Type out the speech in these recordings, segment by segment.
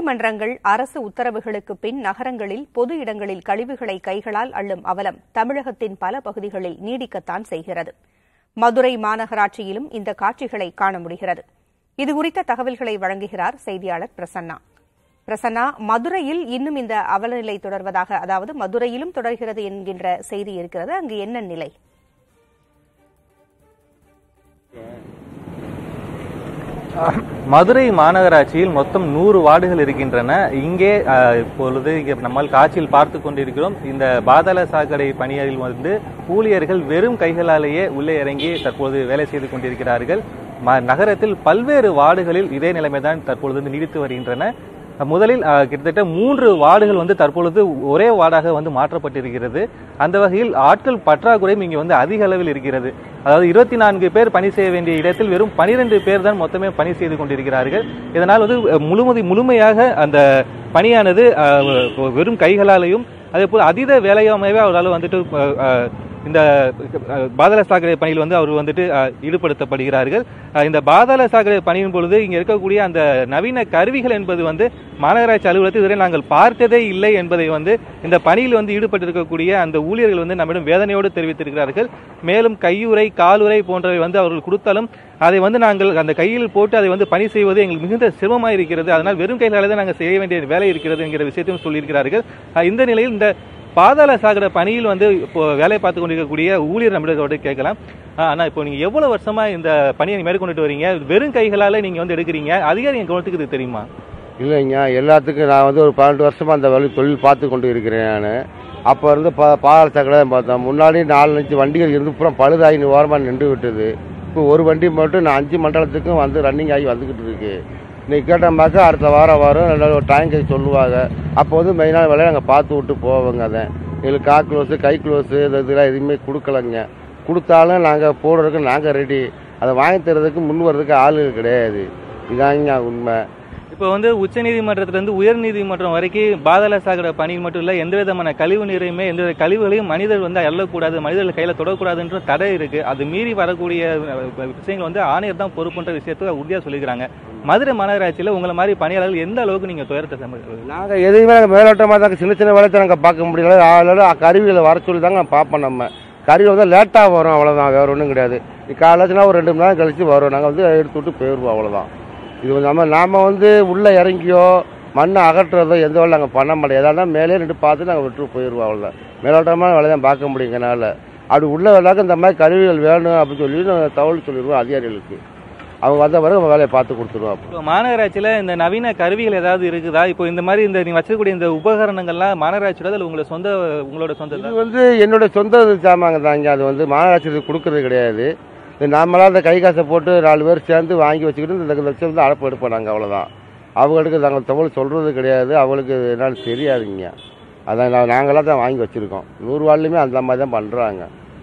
நீதிமன்றங்கள் அரசு உத்தரவுகளுக்கு பின் நகரங்களில் பொது இடங்களில் கழிவுகளை கைகளால் அள்ளும் அவலம் தமிழகத்தின் பல பகுதிகளில் நீடிக்கத்தான் செய்கிறது மதுரை மாநகராட்சியிலும் இந்த காட்சிகளை காண முடிகிறது இதுகுறித்த தகவல்களை வழங்குகிறார் செய்தியாளர் பிரசன்னா பிரசன்னா மதுரையில் இன்னும் இந்த அவலநிலை தொடர்வதாக அதாவது மதுரையிலும் தொடர்கிறது என்கின்ற செய்தி இருக்கிறது அங்கு என்ன நிலை மதுரை மாநகராட்சியில் மொத்தம் நூறு வார்டுகள் இருக்கின்றன இங்கே அஹ், இப்பொழுது இங்கே நம்மால் காட்சியில் பார்த்து கொண்டிருக்கிறோம் இந்த பாதாள சாக்கடை பணியில் வந்து ஊழியர்கள் வெறும் கைகளாலேயே உள்ளே இறங்கி தற்போது வேலை செய்து கொண்டிருக்கிறார்கள் ம- நகரத்தில் பல்வேறு வார்டுகளில் இதே நிலைமைதான் தற்பொழுது வந்து நீடித்து வருகின்றன முதலில் அஹ், கிட்டத்தட்ட மூன்று வார்டுகள் வந்து தற்பொழுது ஒரே வார்டாக வந்து மாற்றப்பட்டிருக்கிறது அந்த வகையில் ஆட்கள் பற்றாக்குறையும் இங்கே வந்து அதிக அளவில் இருக்கிறது அதாவது இருபத்தி நான்கு பேர் பணி செய்ய வேண்டிய இடத்தில் வெறும் பனிரெண்டு பேர் தான் மொத்தமே பணி செய்து கொண்டிருக்கிறார்கள் இதனால் வந்து அஹ், முழுமதி முழுமையாக அந்த பணியானது அஹ், வெறும் கைகளாலையும் அதே போல் அதீத வேலையாமையே அவரால் வந்துட்டு அஹ், அஹ், இந்த அஹ், பாதாள சாக்கடை பணியில் வந்து அவர் வந்துட்டு அஹ், ஈடுபடுத்தப்படுகிறார்கள் அஹ், இந்த பாதாள சாக்கடை பணியின் பொழுது இங்கே இருக்கக்கூடிய அந்த நவீன கருவிகள் என்பது வந்து மாநகராட்சி அலுவலகத்தில் இதுவரை நாங்கள் பார்த்ததே இல்லை என்பதை வந்து இந்த பணியில் வந்து ஈடுபட்டிருக்கக்கூடிய அந்த ஊழியர்கள் வந்து நம்மிடம் வேதனையோடு தெரிவித்திருக்கிறார்கள் மேலும் கையுறை காலுறை போன்றவை வந்து அவர்கள் கொடுத்தாலும் அதை வந்து நாங்கள் அந்த கையில் போட்டு அதை வந்து பணி செய்வது எங்களுக்கு மிகுந்த சிரமமாக இருக்கிறது அதனால் வெறும் கைகளால் தான் நாங்கள் செய்ய வேண்டிய வேலை இருக்கிறது என்கிற விஷயத்தையும் சொல்லியிருக்கிறார்கள் அஹ், இந்த நிலையில் இந்த பாதாள சாக்கடை பணியில் வந்து இப்போ வேலை பார்த்து கொண்டிருக்கக்கூடிய ஊழியர் நம்மிடம் கேட்கலாம் ஆஹ் அண்ணா இப்போ நீங்க எவ்வளவு வருஷமா இந்த பணியை மேற்கொண்டுட்டு வரீங்க வெறும் கைகளால நீங்க வந்து எடுக்கிறீங்க அதிகாரி என் கவனத்துக்கு இது தெரியுமா இல்லைங்க எல்லாத்துக்கும் நான் வந்து ஒரு பன்னெண்டு வருஷமாக அந்த வழி தொழில் பார்த்து கொண்டு இருக்கிறேன் நான் அப்போ இருந்து பா பாதாள சாக்கடை தான் பார்த்தேன் முன்னாடி நாலு அஞ்சு வண்டிகள் இருந்து பூரா பழுதாகி ஓரமாக நின்று விட்டது இப்போ ஒரு வண்டி மட்டும் நான் அஞ்சு மண்டலத்துக்கும் வந்து ரன்னிங் ஆகி வந்துக்கிட்டு இருக்கு இன்னைக்கு கேட்டோம்னாக்கா அடுத்த வாரம் வரும் ரெண்டாவது ஒரு டைம் கை சொல்லுவாங்க அப்போ வந்து மெயினான வேலையை நாங்கள் பார்த்து விட்டு போவோங்க அதை எங்களுக்கு கா க்ளோஸு கை க்ளோஸு இது இதெல்லாம் எதுவுமே கொடுக்கலங்க கொடுத்தாலும் நாங்கள் போடுறதுக்கு நாங்கள் ரெடி அதை வாங்கி தரதுக்கு முன் வர்றதுக்கு ஆளுகள் கிடையாது இதாங்க உண்மை இப்போ வந்து உச்ச நீதிமன்றத்திலிருந்து உயர் நீதிமன்றம் வரைக்கும் பாதாள சாக்கடை பணியில் மட்டும் இல்ல எந்த விதமான கழிவு நீரையுமே எந்த வித கழிவுகளையும் மனிதர் வந்து அள்ளக்கூடாது மனிதர்கள் கையில தொடக்கூடாதுன்ற தடை இருக்கு அது மீறி வரக்கூடிய அஹ், விஷயங்கள் வந்து ஆணையர் தான் பொறுப்புன்ற விஷயத்தை உறுதியா சொல்லிக்கிறாங்க மதுரை மாநகராட்சியில உங்களை மாதிரி பணியாளர்கள் எந்த அளவுக்கு நீங்க துயரத்தை சம நாங்கள் எதுவுமே நாங்கள் மேலோட்டமாக தாங்க சின்ன சின்ன வேலையை நாங்கள் பார்க்க முடியல அதனால கருவிகளை வர சொல்லி தாங்க நான் பார்ப்போம் நம்ம கருவி வந்து லேட்டாக வரும் அவ்வளோதான் வேறு ஒன்றும் கிடையாது காலைச்சுனா ஒரு ரெண்டு மணி நேரம் கழிச்சு வரும் நாங்கள் வந்து எடுத்து விட்டு போயிடுவோம் அவ்வளோதான் இது வந்து நம்ம நாம் வந்து உள்ளே இறங்கியோ மண்ணை அகற்றுறதோ எந்த வேலை நாங்கள் பண்ண முடியாது எதாவது மேலே நின்று பார்த்து நாங்கள் விட்டு போயிடுவோம் அவ்வளோதான் மேலோட்டமான வேலை தான் பார்க்க முடியும் என்னால் அப்படி உள்ள வேலைக்கு இந்த மாதிரி கருவிகள் வேணும் அப்படின்னு சொல்லி நாங்கள் தகவல் சொல்லிடுவோம் அதிகாரிகளுக்கு அவங்க வந்த பிறகு நம்ம வேலையை பார்த்து கொடுத்துருவோம் அப்போ இப்போ மாநகராட்சியில இந்த நவீன கருவிகள் ஏதாவது இருக்குதா இப்போ இந்த மாதிரி இந்த நீங்க வச்சிருக்கக்கூடிய இந்த உபகரணங்கள்லாம் மாநகராட்சியோட இல்ல உங்களோட சொந்த உங்களோட சொந்த இது வந்து என்னோட சொந்த சாமாங்க தாங்க அது வந்து மாநகராட்சி கொடுக்கறது கிடையாது இது நாமளாக அந்த கை காசை போட்டு நாலு பேர் சேர்ந்து வாங்கி வச்சுக்கிட்டு இந்த லட்சம் வந்து அடப்பு எடுப்போம் நாங்கள் அவ்வளோதான் அவங்களுக்கு நாங்கள் தமிழ் சொல்கிறது கிடையாது அவங்களுக்கு என்னன்னு தெரியாதுங்க அதான் நான் நாங்களாக தான் வாங்கி வச்சுருக்கோம் நூறு வாள்லையுமே அந்த மாதிரி தான் பண்ணுறாங்க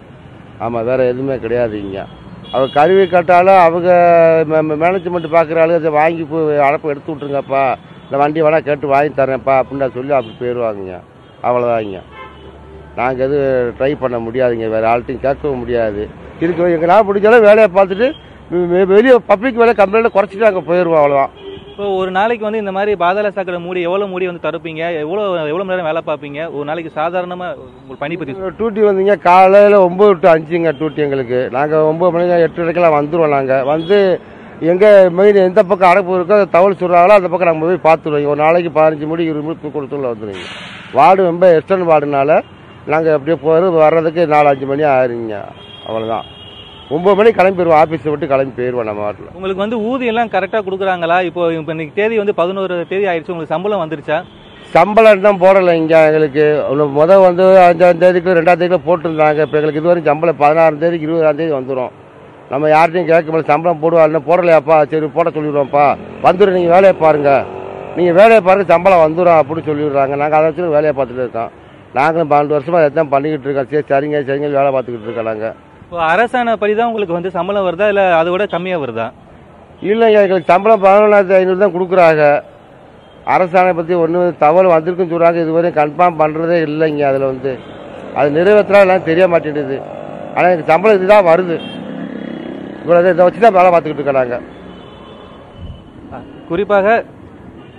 ஆமாம் வேறு எதுவுமே கிடையாது இங்கே அவங்க கருவி கட்டாலும் அவங்க மேனேஜ்மெண்ட் பார்க்குற ஆளு அதை வாங்கி போய் அடப்பு எடுத்து விட்ருங்கப்பா இந்த வண்டி வேணால் கேட்டு வாங்கி தரேன்ப்பா அப்படின்னு நான் சொல்லி அப்படி போயிடுவாங்க அவ்வளோதாங்க நாங்கள் எதுவும் ட்ரை பண்ண முடியாதுங்க வேறு ஆள்கிட்டையும் கேட்கவும் முடியாது இருக்கு எங்களால் முடிஞ்சாலும் வேலையை பார்த்துட்டு வெ- வெளியே பப்ளிக் வேலை கம்ப்ளைண்ட்டில் குறைச்சிட்டு நாங்கள் போயிடுவோம் அவ்வளோதான் இப்போ ஒரு நாளைக்கு வந்து இந்த மாதிரி பாதாள சாக்கடை மூடி எவ்வளவு மூடி வந்து தடுப்பீங்க எவ்வளவு எவ்வளவு மணி நேரம் வேலை பார்ப்பீங்க ஒரு நாளைக்கு சாதாரணமா உங்க பணி பத்தி டூட்டி வந்தீங்க காலையில் ஒம்பது டு அஞ்சுங்க டூட்டி எங்களுக்கு நாங்கள் ஒம்பது மணிக்கு எட்டு வரைக்கெல்லாம் வந்துடுவோம் நாங்கள் வந்து எங்கே மெயின் எந்த பக்கம் அடைப்பு இருக்கோ அதை தகவல் சொல்கிறாங்களோ அந்த பக்கம் நாங்கள் போய் பார்த்துருவோம் ஒரு நாளைக்கு பதினஞ்சு மணி இருபது மணி கொடுத்துள்ள வந்துடுங்க வார்டு ரொம்ப எக்ஸ்டன் வார்டுனால நாங்கள் அப்படியே போகிறது வர்றதுக்கு நாலு அஞ்சு மணி ஆயிருங்க அவ்வளோதான் ஒம்பது மணிக்கு கிளம்பிடுவோம் ஆஃபீஸை விட்டு கிளம்பி போயிடுவோம் நம்ம வாட்டில் உங்களுக்கு வந்து ஊதியம் எல்லாம் கரெக்டா கொடுக்குறாங்களா இப்போ இப்போ இன்னைக்கு தேதி வந்து பதினோரு தேதி ஆயிடுச்சு உங்களுக்கு சம்பளம் வந்துருச்சா சம்பளம் தான் போடலை இங்கே எங்களுக்கு ஒண்ணு முத வந்து அஞ்சாம் தேதிக்கு ரெண்டாம் தேதிக்கு போட்டிருந்தாங்க இப்போ எங்களுக்கு இதுவரை சம்பளம் பதினாறாம் தேதிக்கு இருபதாம் தேதி வந்துடும் நம்ம யார்ட்டையும் கேட்க முடியல சம்பளம் போடுவா போடலையாப்பா சரி போட சொல்லிடுவோம்ப்பா வந்துடும் நீங்கள் வேலையை பாருங்க நீங்கள் வேலையை பாருங்க சம்பளம் வந்துடும் அப்படின்னு சொல்லிடுறாங்க நாங்கள் அதை வச்சு வேலையை பார்த்துட்டு இருக்கோம் நாங்களும் பன்னெண்டு வருஷமாக இதான் பண்ணிக்கிட்டு இருக்கோம் சரி சரிங்க சரிங்க வேலை பார்த்துக்கிட்டு இருக்கோம் நாங்கள் இப்போ அரசாணை படி தான் உங்களுக்கு வந்து சம்பளம் வருதா இல்ல அதை விட கம்மியா வருதா இல்லைங்க எங்களுக்கு சம்பளம் பதினொன்றாயிரத்தி ஐநூறு தான் கொடுக்குறாங்க அரசாணை பற்றி ஒன்றும் தகவல் வந்திருக்குன்னு சொல்கிறாங்க இதுவரை கன்ஃபார்ம் பண்ணுறதே இல்லைங்க அதில் வந்து அது நிறைவேற்றலாம் எல்லாம் தெரிய மாட்டேங்குது ஆனால் எனக்கு சம்பளம் இதுதான் வருது இவ்வளோ இதை வச்சு தான் வேலை பார்த்துக்கிட்டு இருக்கோம் நாங்கள் குறிப்பாக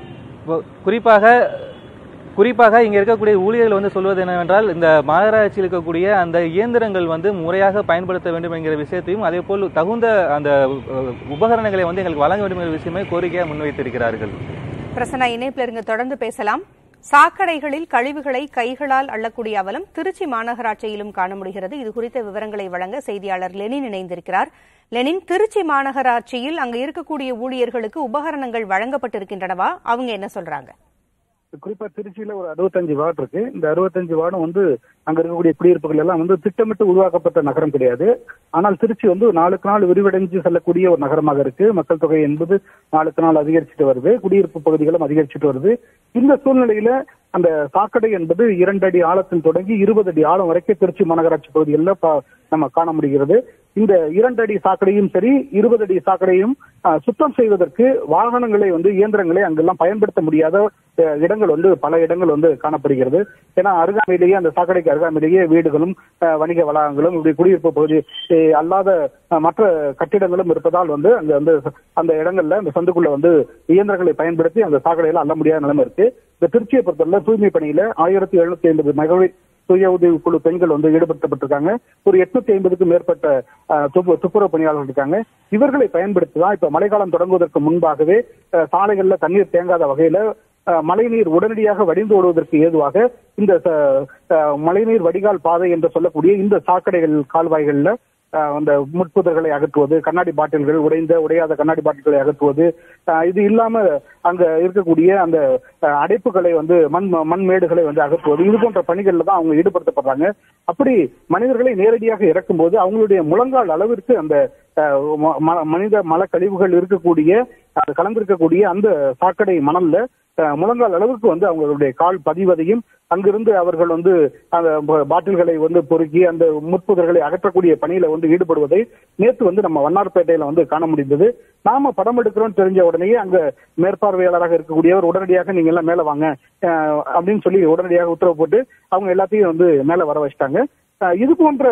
இப்போ குறிப்பாக குறிப்பாக இங்க இருக்கக்கூடிய ஊழியர்கள் வந்து சொல்வது என்னவென்றால் இந்த மாநகராட்சியில் இருக்கக்கூடிய அந்த இயந்திரங்கள் வந்து முறையாக பயன்படுத்த வேண்டும் என்கிற விஷயத்தையும் அதே போல் தகுந்த அந்த அஹ், உபகரணங்களை வந்து எங்களுக்கு வழங்க வேண்டும் என்ற விஷயமே கோரிக்கையாக முன்வைத்திருக்கிறார்கள் பிரசன்னா இணைப்பில் இருங்க தொடர்ந்து பேசலாம் சாக்கடைகளில் கழிவுகளை கைகளால் அள்ளக்கூடிய அவலம் திருச்சி மாநகராட்சியிலும் காண முடிகிறது இது குறித்த விவரங்களை வழங்க செய்தியாளர் லெனின் இணைந்திருக்கிறார் லெனின் திருச்சி மாநகராட்சியில் அங்க இருக்கக்கூடிய ஊழியர்களுக்கு உபகரணங்கள் வழங்கப்பட்டிருக்கின்றனவா அவங்க என்ன சொல்றாங்க குறிப்பா திருச்சியில ஒரு அறுபத்தஞ்சு வார்டு இருக்கு இந்த அறுபத்தஞ்சு வார்டும் வந்து அங்க இருக்கக்கூடிய குடியிருப்புகள் எல்லாம் வந்து திட்டமிட்டு உருவாக்கப்பட்ட நகரம் கிடையாது ஆனால் திருச்சி வந்து நாளுக்கு நாள் விரிவடைஞ்சு செல்லக்கூடிய ஒரு நகரமாக இருக்கு மக்கள் தொகை என்பது நாளுக்கு நாள் அதிகரிச்சுட்டு வருது குடியிருப்பு பகுதிகளும் அதிகரிச்சுட்டு வருது இந்த சூழ்நிலையில அந்த சாக்கடை என்பது இரண்டு அடி ஆழத்தில் தொடங்கி இருபது அடி ஆழம் வரைக்கும் திருச்சி மாநகராட்சி பகுதிகளில் ப- நம்ம காண முடிகிறது இந்த இரண்டு அடி சாக்கடையும் சரி இருபது அடி சாக்கடையும் அஹ், சுத்தம் செய்வதற்கு வாகனங்களை வந்து இயந்திரங்களை அங்கெல்லாம் பயன்படுத்த முடியாத அஹ், இடங்கள் வந்து பல இடங்கள் வந்து காணப்படுகிறது ஏன்னா அருகாமையிலேயே அந்த சாக்கடைக்கு அருகாமையிலேயே வீடுகளும் அஹ், வணிக வளாகங்களும் இப்படி குடியிருப்பு பகுதி அஹ், அல்லாத அஹ், மற்ற கட்டிடங்களும் இருப்பதால் வந்து அங்க வந்து அந்த இடங்கள்ல அந்த சந்துக்குள்ள வந்து இயந்திரங்களை பயன்படுத்தி அந்த சாக்கடையில அள்ள முடியாத நிலைமை இருக்கு இந்த திருச்சியை பொறுத்தவரை தூய்மை பணியில ஆயிரத்தி எழுநூத்தி ஐம்பது மகளிர் சுய உதவி குழு பெண்கள் வந்து ஈடுபடுத்தப்பட்டிருக்காங்க ஒரு எட்நூத்தி ஐம்பதுக்கும் மேற்பட்ட அஹ், துப்பு- துப்புரவு பணியாளர்கள் இருக்காங்க இவர்களை பயன்படுத்தி தான் இப்ப மழைக்காலம் தொடங்குவதற்கு முன்பாகவே அஹ், சாலைகள்ல தண்ணீர் தேங்காத வகையில அஹ், மழைநீர் உடனடியாக வடிந்து ஓடுவதற்கு ஏதுவாக இந்த ச- அஹ், மழைநீர் வடிகால் பாதை என்று சொல்லக்கூடிய இந்த சாக்கடைகள் கால்வாய்கள்ல அஹ், அந்த முட்புதர்களை அகற்றுவது கண்ணாடி பாட்டில்கள் உடைந்த உடையாத கண்ணாடி பாட்டில்களை அகற்றுவது அஹ், இது இல்லாம அங்க இருக்கக்கூடிய அந்த அஹ், அடைப்புகளை வந்து மண் மண் மேடுகளை வந்து அகற்றுவது இது போன்ற பணிகள்ல தான் அவங்க ஈடுபடுத்தப்படுறாங்க அப்படி மனிதர்களை நேரடியாக இறக்கும்போது அவங்களுடைய முழங்கால் அளவிற்கு அந்த அஹ், ம- ம- மனித மல கழிவுகள் இருக்கக்கூடிய அது கலந்திருக்கக்கூடிய அந்த சாக்கடை மணல்ல அஹ், முழங்கால் அளவுக்கு வந்து அவங்களுடைய கால் பதிவதையும் அங்கிருந்து அவர்கள் வந்து அந்த ப- பாட்டில்களை வந்து பொறுக்கி அந்த முட்புதர்களை அகற்றக்கூடிய பணியில வந்து ஈடுபடுவதை நேற்று வந்து நம்ம வண்ணார்பேட்டையில வந்து காண முடிந்தது நாம படம் எடுக்கிறோம் தெரிஞ்ச உடனேயே அங்க மேற்பார்வையாளராக இருக்கக்கூடியவர் உடனடியாக நீங்க எல்லாம் மேல வாங்க அஹ், அப்படின்னு சொல்லி உடனடியாக உத்தரவு போட்டு அவங்க எல்லாத்தையும் வந்து மேல வர வச்சிட்டாங்க அஹ், இது போன்ற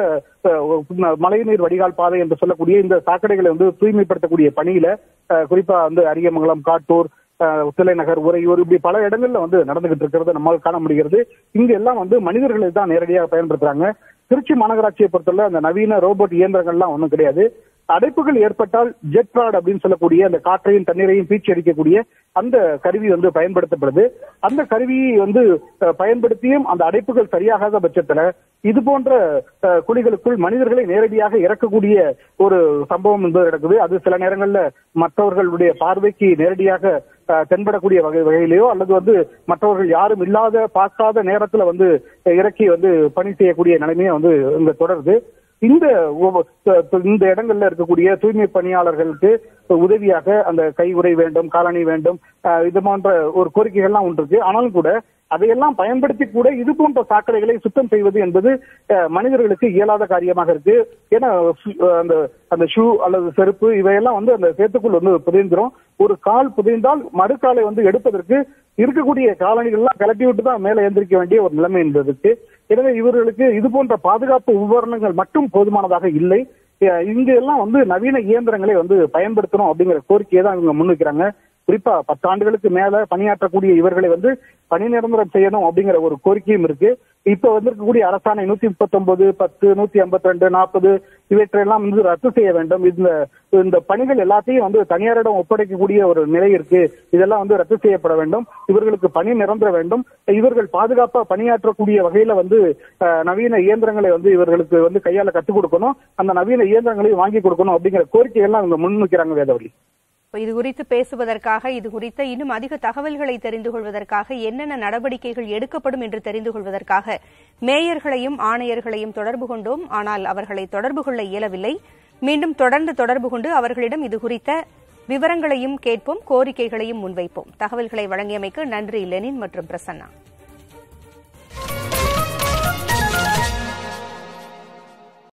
அஹ், மழைநீர் வடிகால் பாதை என்று சொல்லக்கூடிய இந்த சாக்கடைகளை வந்து தூய்மைப்படுத்தக்கூடிய பணியில அஹ், குறிப்பா வந்து அரியமங்கலம் காட்டூர் அஹ், தில்லைநகர் உறையூர் இப்படி பல இடங்கள்ல வந்து நடந்துகிட்டு இருக்கிறத நம்மால் காண முடிகிறது இங்க எல்லாம் வந்து மனிதர்களை தான் நேரடியாக பயன்படுத்துறாங்க திருச்சி மாநகராட்சியை பொறுத்தவரை அந்த நவீன ரோபோட் இயந்திரங்கள்லாம் ஒன்றும் கிடையாது அடைப்புகள் ஏற்பட்டால் ஜெட் ராட் அப்படின்னு சொல்லக்கூடிய அந்த காற்றையும் தண்ணீரையும் பீச்சி அடிக்கக்கூடிய அந்த கருவி வந்து பயன்படுத்தப்படுது அந்த கருவியை வந்து அஹ், பயன்படுத்தியும் அந்த அடைப்புகள் சரியாகாத பட்சத்துல இது போன்ற அஹ், குழிகளுக்குள் மனிதர்களை நேரடியாக இறக்கக்கூடிய ஒரு சம்பவம் என்பது நடக்குது அது சில நேரங்கள்ல மற்றவர்களுடைய பார்வைக்கு நேரடியாக அஹ், தென்படக்கூடிய வகை வகையிலேயோ அல்லது வந்து மற்றவர்கள் யாரும் இல்லாத பார்க்காத நேரத்துல வந்து இறக்கி வந்து பணி செய்யக்கூடிய நிலைமையே வந்து இங்க தொடருது இந்த ஒவ்வொ- இந்த இடங்கள்ல இருக்கக்கூடிய தூய்மை பணியாளர்களுக்கு உதவியாக அந்த கை உறை வேண்டும் காலணி வேண்டும் அஹ், இது போன்ற ஒரு கோரிக்கைகள்லாம் ஒன்று இருக்கு ஆனாலும் கூட அதையெல்லாம் பயன்படுத்தி கூட இது போன்ற சாக்கடைகளை சுத்தம் செய்வது என்பது அஹ், மனிதர்களுக்கு இயலாத காரியமாக இருக்கு ஏன்னா சு- அந்த அந்த ஷூ அல்லது செருப்பு இவையெல்லாம் வந்து அந்த சேத்துக்குள் வந்து புதைந்துரும் ஒரு கால் புதைந்தால் மறுகாலை வந்து எடுப்பதற்கு இருக்கக்கூடிய காலணிகள்லாம் கலட்டி விட்டு தான் மேலே எந்திரிக்க வேண்டிய ஒரு நிலைமை என்பதற்கு எனவே இவர்களுக்கு இது போன்ற பாதுகாப்பு உபகரணங்கள் மட்டும் போதுமானதாக இல்லை அஹ் இங்க எல்லாம் வந்து நவீன இயந்திரங்களை வந்து பயன்படுத்தணும் அப்படிங்கிற கோரிக்கையை தான் இவங்க முன்வைக்கிறாங்க குறிப்பா பத்தாண்டுகளுக்கு மேல பணியாற்றக்கூடிய இவர்களை வந்து பணி நிரந்தரம் செய்யணும் அப்படிங்கிற ஒரு கோரிக்கையும் இருக்கு இப்ப வந்திருக்கக்கூடிய அரசாணை நூத்தி முப்பத்தி ஒன்பது பத்து நூத்தி ஐம்பத்தி ரெண்டு நாற்பது இவற்றையெல்லாம் வந்து ரத்து செய்ய வேண்டும் இந்த இந்த பணிகள் எல்லாத்தையும் வந்து தனியாரிடம் ஒப்படைக்கக்கூடிய ஒரு நிலை இருக்கு இதெல்லாம் வந்து ரத்து செய்யப்பட வேண்டும் இவர்களுக்கு பணி நிரந்தர வேண்டும் இவர்கள் பாதுகாப்பா பணியாற்றக்கூடிய வகையில வந்து அஹ், நவீன இயந்திரங்களை வந்து இவர்களுக்கு வந்து கையால கத்துக் கொடுக்கணும் அந்த நவீன இயந்திரங்களையும் வாங்கி கொடுக்கணும் அப்படிங்கிற கோரிக்கையெல்லாம் இவங்க முன்வைக்கிறாங்க வேதவழி இப்ப இது குறித்து பேசுவதற்காக இது குறித்த இன்னும் அதிக தகவல்களை தெரிந்து கொள்வதற்காக என்னென்ன நடவடிக்கைகள் எடுக்கப்படும் என்று தெரிந்து கொள்வதற்காக மேயர்களையும் ஆணையர்களையும் தொடர்பு கொண்டோம் ஆனால் அவர்களை தொடர்பு கொள்ள இயலவில்லை மீண்டும் தொடர்ந்து தொடர்பு கொண்டு அவர்களிடம் இது குறித்த விவரங்களையும் கேட்போம் கோரிக்கைகளையும் முன்வைப்போம் தகவல்களை வழங்கியமைக்கு நன்றி லெனின் மற்றும் பிரசன்னா